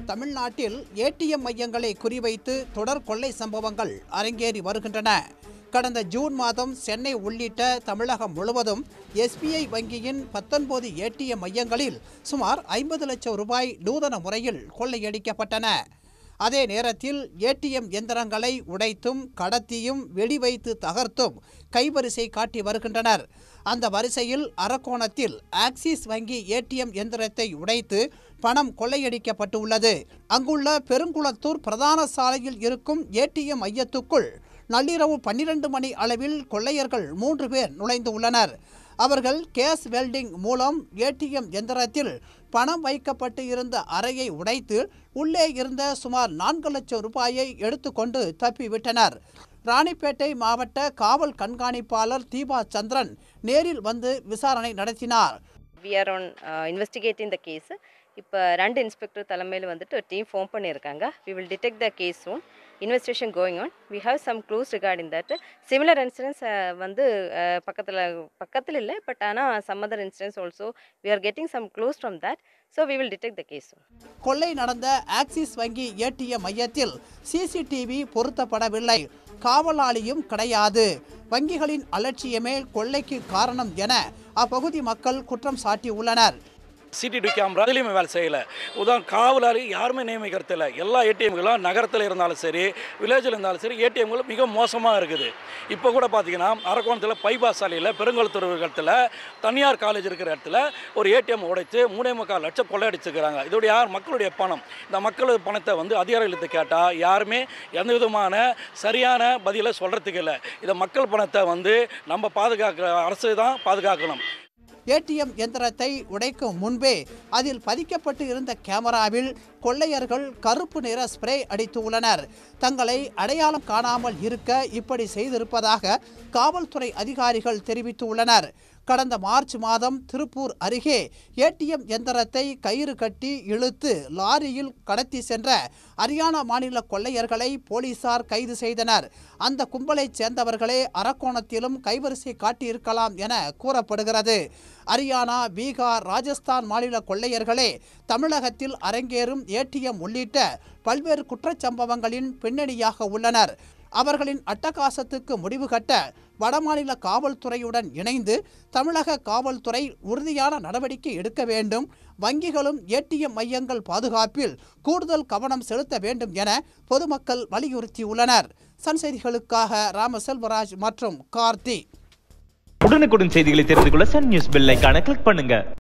தமிழ்நாட்டில் ஏடிஎம் மையங்களை குறிவைத்து தொடர் கொள்ளை சம்பவங்கள் அரங்கேறி வருகின்றன கடந்த ஜூன் மாதம் சென்னை உள்ளிட்ட தமிழகம் முழுவதும் எஸ்பிஐ வங்கியின் பத்தொன்பது ஏடிஎம் மையங்களில் சுமார் ஐம்பது லட்சம் ரூபாய் நூதன முறையில் கொள்ளையடிக்கப்பட்டன அதே நேரத்தில் ஏடிஎம் எந்திரங்களை உடைத்தும் கடத்தியும் வெடிவைத்து தகர்த்தும் கைவரிசை காட்டி வருகின்றனர் அந்த வரிசையில் அரக்கோணத்தில் ஆக்சிஸ் வங்கி ஏடிஎம் எந்திரத்தை உடைத்து பணம் கொள்ளையடிக்கப்பட்டுள்ளது அங்குள்ள பெருங்குளத்தூர் பிரதான சாலையில் இருக்கும் ஏடிஎம் மையத்துக்குள் நள்ளிரவு பன்னிரண்டு மணி அளவில் கொள்ளையர்கள் மூன்று பேர் நுழைந்து உள்ளனர் அவர்கள் கேஸ் வெல்டிங் மூலம் ஏடிஎம் எந்திரத்தில் பணம் வைக்கப்பட்டு இருந்த அறையை உடைத்து உள்ளே இருந்த சுமார் நான்கு லட்சம் ரூபாயை எடுத்துக்கொண்டு தப்பிவிட்டனர் ராணிப்பேட்டை மாவட்ட காவல் கண்காணிப்பாளர் தீபா சந்திரன் நேரில் வந்து விசாரணை நடத்தினார் we are on investigating the case இப்போ ரெண்டு இன்ஸ்பெக்டர் தலைமையில் வந்துட்டு டீம் ஃபார்ம் பண்ணியிருக்காங்க we will detect the case soon investigation going on we have some clues regarding that similar incidents வந்து பக்கத்தில் பக்கத்தில் இல்லை பட் ஆனால் some other incidents also we are getting some clues from that so we will detect the case soon கொள்ளை நடந்த axis வங்கி ATM மையத்தில் CCTV பொருத்தப்படவில்லை காவலாளியும் கிடையாது வங்கிகளின் அலட்சியமே கொள்ளைக்கு காரணம் என அப்பகுதி மக்கள் குற்றம் சாட்டியுள்ளனர் சிடிடி கேமரா அதுலேயுமே வேலை செய்யலை உதாரணம் காவலாளி யாருமே நியமிக்கிறது இல்லை எல்லா ஏடிஎம்களும் நகரத்தில் இருந்தாலும் சரி வில்லேஜில் இருந்தாலும் சரி ஏடிஎம்கள் மிக மோசமாக இருக்குது இப்போ கூட பார்த்தீங்கன்னா அரக்கோணத்தில் பைபாஸ் சாலையில் பெருங்குளத்தூர் இடத்துல தனியார் காலேஜ் இருக்கிற இடத்துல ஒரு ஏடிஎம் உடைத்து மூணே முக்கால் லட்சம் கொள்ளையடிச்சுக்கிறாங்க இதோட யார் மக்களுடைய பணம் இந்த மக்கள் பணத்தை வந்து அதிகாரிகளுக்கு கேட்டால் யாருமே எந்த விதமான சரியான பதிலை சொல்கிறதுக்கு இல்லை இதை மக்கள் பணத்தை வந்து நம்ம பாதுகாக்கிற அரசு தான் பாதுகாக்கணும் ஏடிஎம் எந்திரத்தை உடைக்கும் முன்பே அதில் பதிக்கப்பட்டு இருந்த கேமராவில் கொள்ளையர்கள் கருப்பு நிற ஸ்ப்ரே அடித்துள்ளனர் தங்களை அடையாளம் காணாமல் இருக்க இப்படி செய்திருப்பதாக காவல்துறை அதிகாரிகள் தெரிவித்துள்ளனர் கடந்த மார்ச் மாதம் திருப்பூர் அருகே ஏடிஎம் எந்திரத்தை கயிறு கட்டி இழுத்து லாரியில் கடத்தி சென்ற ஹரியானா மாநில கொள்ளையர்களை போலீசார் கைது செய்தனர் அந்த கும்பலைச் சேர்ந்தவர்களே அரக்கோணத்திலும் கைவரிசை காட்டியிருக்கலாம் என கூறப்படுகிறது ஹரியானா பீகார் ராஜஸ்தான் மாநில கொள்ளையர்களே தமிழகத்தில் அரங்கேறும் ஏடிஎம் உள்ளிட்ட பல்வேறு குற்றச்சம்பவங்களின் பின்னணியாக உள்ளனர் அவர்களின் அட்டகாசத்துக்கு முடிவு கட்ட வடமாநில காவல்துறையுடன் இணைந்து தமிழக காவல்துறை உறுதியான நடவடிக்கை எடுக்க வேண்டும் வங்கிகளும் ஏடிஎம் மையங்கள் பாதுகாப்பில் கூடுதல் கவனம் செலுத்த வேண்டும் என பொதுமக்கள் வலியுறுத்தியுள்ளனர் சன் செய்திகளுக்காக ராமசெல்வராஜ் மற்றும் கார்த்தி உடனுக்குடன் செய்திகளை தெரிந்து கொள்ள சன் நியூஸ் பெல் ஐகானை கிளிக் பண்ணுங்க